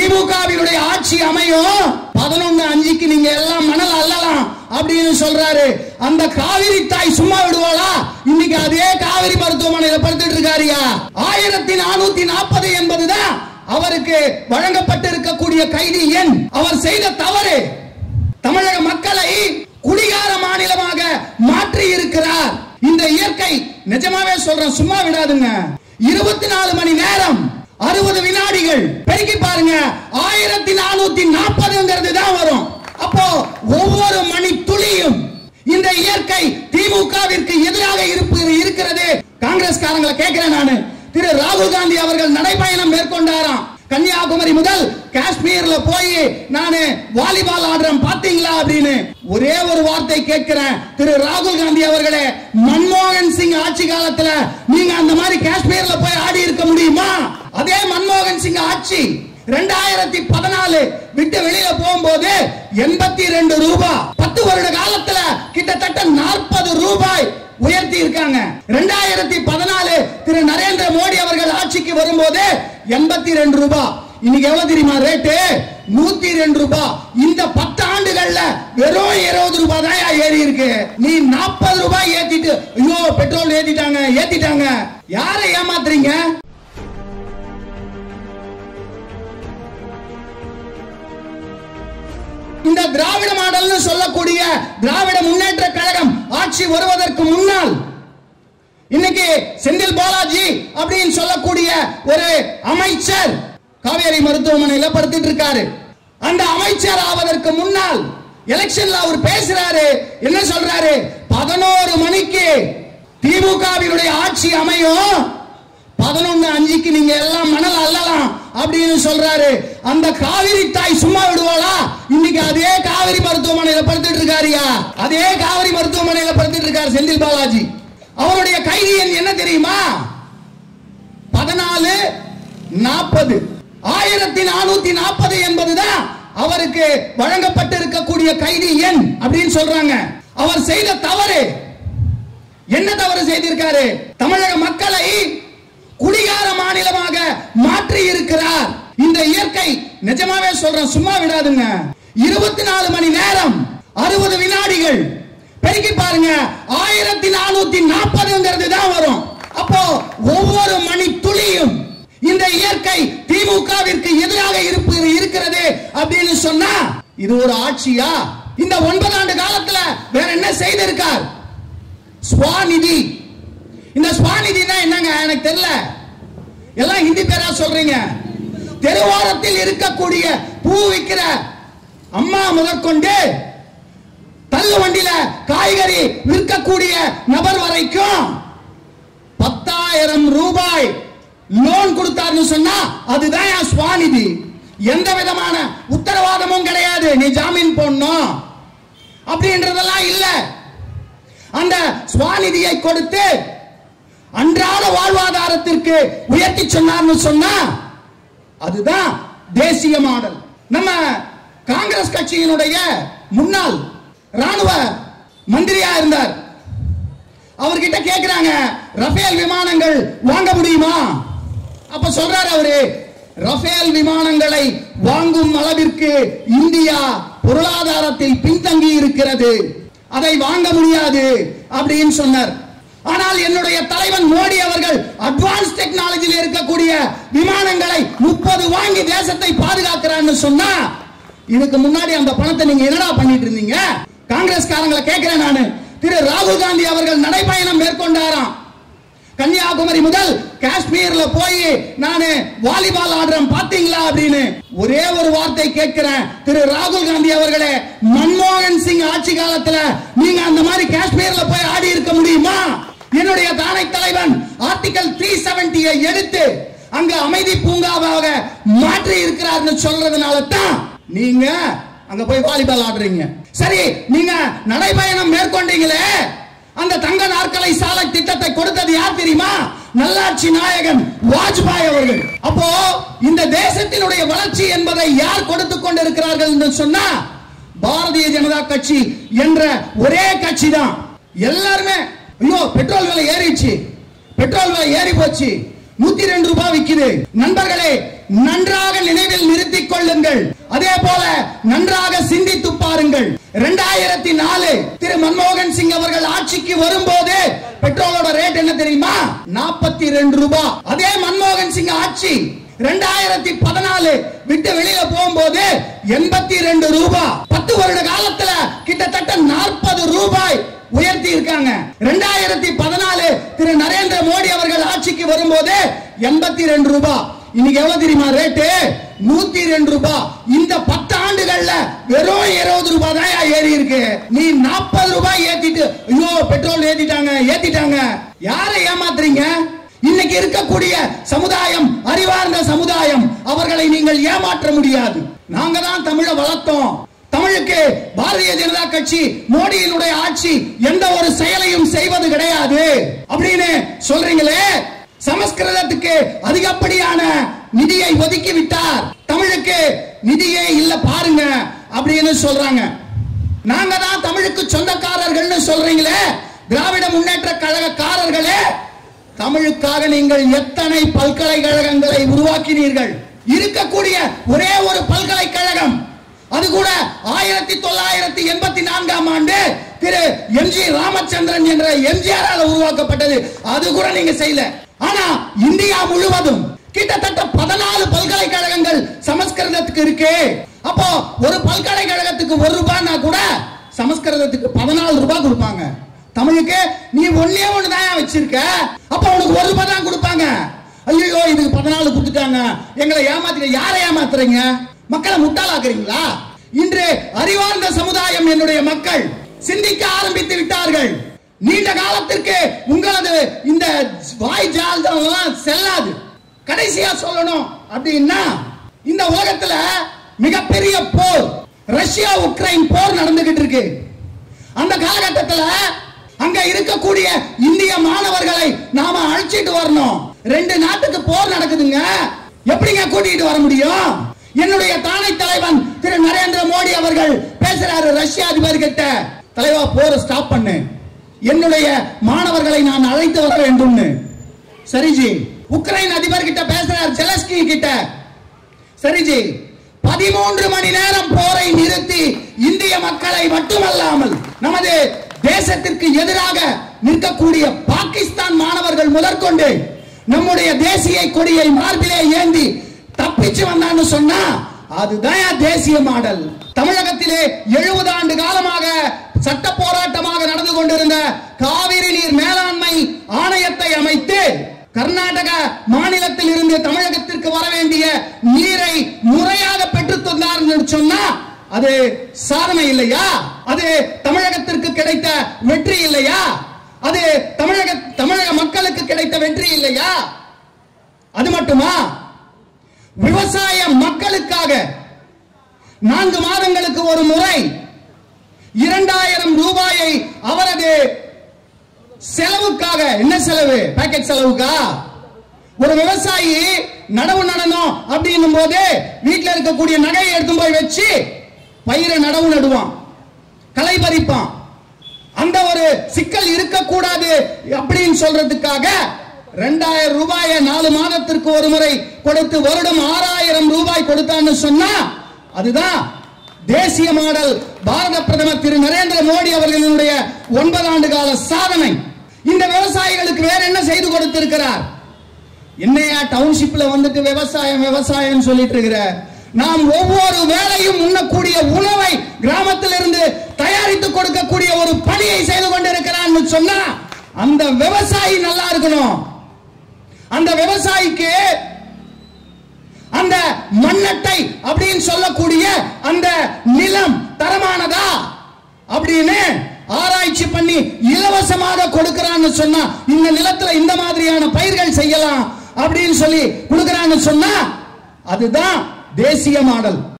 திமுகவினுடைய ஆட்சி அமையும் பதினொன்னு அஞ்சுக்கு நீங்க எல்லாம் மணல் அள்ளலாம் அப்படின்னு சொல்றாரு அந்த காவிரி தாய் சும்மா விடுவாளா இன்னைக்கு அதே காவிரி மருத்துவமனையில படுத்துட்டு இருக்காருயா ஆயிரத்தி நானூத்தி நாற்பது என்பதுதான் அவருக்கு வழங்கப்பட்டிருக்கக்கூடிய கைதி எண் அவர் செய்த தவறு தமிழக மக்களை குடிகார மாநிலமாக மாற்றி இருக்கிறார் இந்த இயற்கை நிஜமாவே சொல்றேன் சும்மா விடாதுங்க இருபத்தி நாலு மணி நேரம் அறுபது வினாடிகள் பெருக்கி பாருங்க ஆயிரத்தி நானூத்தி நாற்பதுங்கிறது தான் வரும் அப்போ ஒவ்வொரு மணி துளியும் இந்த இயற்கை திமுகவிற்கு எதிராக இருப்பு இருக்கிறது காங்கிரஸ்காரங்களை கேட்கிறேன் நானு திரு ராகுல் காந்தி அவர்கள் நடைபயணம் மேற்கொண்டாராம் கன்னியாகுமரி முதல் காஷ்மீர்ல போய் நானு வாலிபால் ஆடுறேன் பாத்தீங்களா அப்படின்னு ஒரே ஒரு வார்த்தை கேட்கிறேன் திரு ராகுல் காந்தி அவர்களே மன்மோகன் சிங் ஆட்சி காலத்துல நீங்க அந்த மாதிரி காஷ்மீர்ல போய் ஆடி இருக்க முடியுமா அதே மன்மோகன் சிங் ஆட்சி ரெண்டாயிரத்தி பதினாலு விட்டு வெளியில போகும்போது எண்பத்தி ரெண்டு ரூபாய் பத்து வருட காலத்துல கிட்டத்தட்ட நாற்பது ரூபாய் உயர்த்தி இருக்காங்க ரெண்டாயிரத்தி பதினாலு திரு நரேந்திர மோடி அவர்கள் ஆட்சிக்கு வரும்போது எண்பத்தி ரெண்டு ரூபாய் இன்னைக்கு எவ்வளவு தெரியுமா ரேட்டு நூத்தி ரெண்டு ரூபாய் இந்த பத்து ஆண்டுகள்ல வெறும் இருபது ரூபாய் தான் ஏறி இருக்கு நீ நாற்பது ரூபாய் ஏத்திட்டு ஐயோ பெட்ரோல் ஏத்திட்டாங்க ஏத்திட்டாங்க யாரை ஏமாத்துறீங்க இந்த திராவிட மாடல்னு சொல்லக்கூடிய திராவிட முன்னேற்ற கழகம் ஆட்சி வருவதற்கு முன்னால் இன்னைக்கு செந்தில் பாலாஜி அப்படின்னு சொல்லக்கூடிய ஒரு அமைச்சர் காவேரி மருத்துவமனையில படுத்துட்டு இருக்காரு அந்த அமைச்சர் ஆவதற்கு முன்னால் எலெக்ஷன்ல அவர் பேசுறாரு என்ன சொல்றாரு பதினோரு மணிக்கு திமுகவினுடைய ஆட்சி அமையும் பதினொன்னு அஞ்சுக்கு நீங்க எல்லாம் மணல் அள்ளலாம் அப்படின்னு சொல்றாரு அந்த காவிரி தாய் சும்மா விடுவாளா இன்னைக்கு அதே காவிரி மருத்துவமனையில படுத்துட்டு இருக்காருயா அதே காவிரி மருத்துவமனையில படுத்துட்டு இருக்காரு செந்தில் பாலாஜி அவருடைய கைதி எண் என்ன தெரியுமா பதினாலு நாற்பது ஆயிரத்தி நானூத்தி நாற்பது என்பதுதான் அவருக்கு வழங்கப்பட்டிருக்கக்கூடிய கைதி எண் அப்படின்னு சொல்றாங்க அவர் செய்த தவறு என்ன தவறு செய்திருக்காரு தமிழக மக்களை குடிகார மாநிலமாக மாற்றி இருக்கிறார் இந்த இயற்கை நிஜமாவே சொல்றேன் சும்மா விடாதுங்க இருபத்தி நாலு மணி நேரம் அறுபது வினாடிகள் பெருக்கி பாருங்க ஆயிரத்தி நானூத்தி நாற்பதுங்கிறது தான் வரும் அப்போ ஒவ்வொரு மணி துளியும் இந்த இயற்கை திமுகவிற்கு எதிராக இருப்பு இருக்கிறது அப்படின்னு சொன்னா இது ஒரு ஆட்சியா இந்த ஒன்பது ஆண்டு காலத்துல வேற என்ன செய்திருக்கார் ஸ்வாநிதி இந்த ஸ்வாநிதினா என்னங்க எனக்கு தெரியல எல்லாம் ஹிந்தி பேரா சொல்றீங்க தெருவோரத்தில் இருக்கக்கூடிய பூ விற்கிற அம்மா முதற்கொண்டு தள்ளு வண்டியில காய்கறி விற்கக்கூடிய நபர் வரைக்கும் பத்தாயிரம் ரூபாய் லோன் கொடுத்தாருன்னு சொன்னா அதுதான் என் ஸ்வாநிதி எந்த விதமான உத்தரவாதமும் கிடையாது நீ ஜாமீன் போடணும் அப்படின்றதெல்லாம் இல்ல அந்த ஸ்வாநிதியை கொடுத்து அன்றாட வாழ்வாதாரத்திற்கு உயர்த்தி சொன்னார்னு சொன்னா அதுதான் தேசிய மாடல் நம்ம காங்கிரஸ் கட்சியினுடைய முன்னாள் ராணுவ மந்திரியா இருந்தார் அவர்கிட்ட கேக்குறாங்க ரஃபேல் விமானங்கள் வாங்க முடியுமா அப்ப சொல்றாரு அவரு ரஃபேல் விமானங்களை வாங்கும் அளவிற்கு இந்தியா பொருளாதாரத்தில் பின்தங்கி இருக்கிறது அதை வாங்க முடியாது அப்படின்னு சொன்னார் ஆனால் என்னுடைய தலைவன் மோடி அவர்கள் அட்வான்ஸ் டெக்னாலஜியில் இருக்கக்கூடிய விமானங்களை முப்பது வாங்கி தேசத்தை பாதுகாக்கிறான்னு சொன்னா இதுக்கு முன்னாடி அந்த பணத்தை நீங்க என்னடா பண்ணிட்டு இருந்தீங்க காங்கிரஸ்காரங்களை கேட்கிறேன் நானு திரு ராகுல் காந்தி அவர்கள் நடைபயணம் மேற்கொண்டாராம் கன்னியாகுமரி முதல் காஷ்மீர்ல போய் நானு வாலிபால் ஆடுறேன் பாத்தீங்களா அப்படின்னு ஒரே ஒரு வார்த்தை கேட்கிறேன் திரு ராகுல் காந்தி அவர்களே மன்மோகன் சிங் ஆட்சி காலத்துல நீங்க அந்த மாதிரி காஷ்மீர்ல போய் ஆடி இருக்க முடியுமா என்னுடைய தானை தலைவன் ஆர்டிகல் த்ரீ செவன்டியை எடுத்து அங்க அமைதி பூங்காவாக மாற்றி இருக்கிறார்னு சொல்றதுனால தான் நீங்க அங்க போய் வாலிபால் ஆடுறீங்க சரி நீங்க நடைபயணம் மேற்கொண்டீங்களே அந்த தங்க நாற்கலை சாலை திட்டத்தை கொடுத்தது யார் தெரியுமா நல்லாட்சி நாயகன் வாஜ்பாய் அவர்கள் அப்போ இந்த தேசத்தினுடைய வளர்ச்சி என்பதை யார் கொடுத்து கொண்டிருக்கிறார்கள் என்று சொன்னா பாரதிய ஜனதா கட்சி என்ற ஒரே கட்சி தான் எல்லாருமே ஐயோ பெட்ரோல் விலை ஏறிச்சு பெட்ரோல் விலை ஏறி போச்சு நூத்தி ரெண்டு ரூபாய் விக்குது நண்பர்களே நன்றாக நினைவில் நிறுத்திக் கொள்ளுங்கள் பாருங்கள் அதே போல நன்றாக சிந்தித்து பாருங்கள் இரண்டாயிரத்தி நாலு திரு மன்மோகன் சிங் அவர்கள் ஆட்சிக்கு வரும்போது பெட்ரோலோட ரேட் என்ன தெரியுமா நாற்பத்தி ரெண்டு ரூபாய் அதே மன்மோகன் சிங் ஆட்சி ரெண்டாயிரத்தி பதினாலு விட்டு வெளியில போகும்போது எண்பத்தி ரெண்டு ரூபாய் பத்து வருட காலத்துல கிட்டத்தட்ட நாற்பது ரூபாய் உயர்த்தி இருக்காங்க ரெண்டாயிரத்தி பதினாலு திரு நரேந்திர மோடி அவர்கள் ஆட்சிக்கு வரும்போது எண்பத்தி ரெண்டு ரூபாய் இன்னைக்கு எவ்வளவு தெரியுமா ரேட்டு நூத்தி ரெண்டு ரூபாய் இந்த பத்து ஆண்டுகள்ல வெறும் இருபது ரூபாய் தான் ஏறி இருக்கு நீ நாற்பது ரூபாய் ஏத்திட்டு ஐயோ பெட்ரோல் ஏத்திட்டாங்க ஏத்திட்டாங்க யாரை ஏமாத்துறீங்க இன்னைக்கு இருக்கக்கூடிய சமுதாயம் அறிவார்ந்த சமுதாயம் அவர்களை நீங்கள் ஏமாற்ற முடியாது நாங்க தான் தமிழை வளர்த்தோம் தமிழுக்கு பாரதிய ஜனதா கட்சி மோடியினுடைய ஆட்சி எந்த ஒரு செயலையும் செய்வது கிடையாது அப்படின்னு சொல்றீங்களே சமஸ்கிருதத்துக்கு அதிகப்படியான நிதியை ஒதுக்கி விட்டார் தமிழுக்கு நிதியே இல்ல பாருங்க அப்படின்னு சொல்றாங்க நாங்க தான் தமிழுக்கு சொந்தக்காரர்கள்னு சொல்றீங்களே திராவிட முன்னேற்ற கழகக்காரர்களே தமிழுக்காக நீங்கள் எத்தனை பல்கலைக்கழகங்களை உருவாக்கினீர்கள் இருக்கக்கூடிய ஒரே ஒரு பல்கலைக்கழகம் அது கூட ஆயிரத்தி தொள்ளாயிரத்தி எண்பத்தி நான்காம் ஆண்டு திரு எம் ஜி ராமச்சந்திரன் என்ற எம்ஜிஆரால் உருவாக்கப்பட்டது அது கூட நீங்க செய்யல ஆனா இந்தியா முழுவதும் கிட்டத்தட்ட பதினாலு பல்கலைக்கழகங்கள் சமஸ்கிருதத்துக்கு இருக்கு அப்போ ஒரு பல்கலைக்கழகத்துக்கு ஒரு ரூபாய்னா கூட சமஸ்கிருதத்துக்கு பதினாலு ரூபாய் கொடுப்பாங்க தமிழுக்கு நீ ஒன்னே ஒண்ணு தான் வச்சிருக்க அப்ப உனக்கு ஒரு ரூபாய் தான் கொடுப்பாங்க ஐயோ இதுக்கு பதினாலு கொடுத்துட்டாங்க எங்களை ஏமாத்தி யாரை ஏமாத்துறீங்க மக்களை முட்டாளாக்குறீங்களா இன்று அறிவார்ந்த சமுதாயம் என்னுடைய மக்கள் சிந்திக்க ஆரம்பித்து விட்டார்கள் நீண்ட காலத்திற்கு உங்களது இந்த வாய் ஜால்தான் செல்லாது கடைசியா சொல்லணும் அப்படின்னா இந்த உலகத்துல மிகப்பெரிய போர் ரஷ்யா உக்ரைன் போர் நடந்துகிட்டு இருக்கு அந்த காலகட்டத்தில் அங்க இருக்கக்கூடிய இந்திய மாணவர்களை நாம அழைச்சிட்டு வரணும் ரெண்டு நாட்டுக்கு போர் நடக்குதுங்க எப்படிங்க கூட்டிட்டு வர முடியும் என்னுடைய தானை தலைவன் திரு நரேந்திர மோடி அவர்கள் பேசுறாரு ரஷ்ய அதிபர் கிட்ட தலைவா போரை ஸ்டாப் பண்ணு என்னுடைய மாணவர்களை நான் அழைத்து வர வேண்டும்னு சரிஜி உக்ரைன் அதிபர் கிட்ட பேசுறார் ஜெலஸ்கி கிட்ட சரிஜி பதிமூன்று மணி நேரம் போரை நிறுத்தி இந்திய மக்களை மட்டுமல்லாமல் நமது தேசத்திற்கு எதிராக நிற்கக்கூடிய பாகிஸ்தான் மாணவர்கள் முதற்கொண்டு நம்முடைய தேசிய கொடியை மார்பிலே ஏந்தி தப்பிச்சு வந்தான்னு சொன்னா அதுதான் தேசிய மாடல் தமிழகத்திலே எழுபது ஆண்டு காலமாக சட்ட போராட்டமாக நடந்து கொண்டிருந்த காவிரி நீர் மேலாண்மை ஆணையத்தை அமைத்து கர்நாடக மாநிலத்தில் இருந்து தமிழகத்திற்கு வர வேண்டிய நீரை முறையாக பெற்றுத் தந்தார் என்று சொன்னா அது சாதனை இல்லையா அது தமிழகத்திற்கு கிடைத்த வெற்றி இல்லையா அது தமிழக தமிழக மக்களுக்கு கிடைத்த வெற்றி இல்லையா அது மட்டுமா விவசாய மக்களுக்காக நான்கு மாதங்களுக்கு ஒரு முறை இரண்டாயிரம் ரூபாயை அவரது செலவுக்காக என்ன செலவு பேக்கெட் செலவுக்கா ஒரு விவசாயி நடவு நடணும் அப்படின்னும் போது வீட்டில் இருக்கக்கூடிய நகையை எடுத்து போய் வச்சு பயிரை நடவு நடுவான் களை பறிப்பான் அந்த ஒரு சிக்கல் இருக்கக்கூடாது அப்படின்னு சொல்றதுக்காக ரெண்டாயிரம் ரூபாயை நாலு மாதத்திற்கு ஒரு முறை கொடுத்து வருடம் ஆறாயிரம் ரூபாய் கொடுத்தான்னு சொன்னா அதுதான் தேசிய மாடல் பாரத பிரதமர் திரு நரேந்திர மோடி அவர்களினுடைய ஒன்பது ஆண்டு கால சாதனை இந்த விவசாயிகளுக்கு வேற என்ன செய்து கொடுத்திருக்கிறார் என்னையா டவுன்ஷிப்ல வந்துட்டு விவசாயம் விவசாயம் சொல்லிட்டு இருக்கிற நாம் ஒவ்வொரு வேலையும் உண்ணக்கூடிய உணவை கிராமத்திலிருந்து தயாரித்து கொடுக்கக்கூடிய ஒரு பணியை செய்து கொண்டிருக்கிறான்னு சொன்னா அந்த விவசாயி நல்லா இருக்கணும் அந்த விவசாயிக்கு அந்த மண்ணட்டை அப்படின்னு சொல்லக்கூடிய அந்த நிலம் தரமானதா அப்படின்னு ஆராய்ச்சி பண்ணி இலவசமாக கொடுக்கறான்னு சொன்னா இந்த நிலத்துல இந்த மாதிரியான பயிர்கள் செய்யலாம் அப்படின்னு சொல்லி கொடுக்கறான்னு சொன்னா அதுதான் தேசிய மாடல்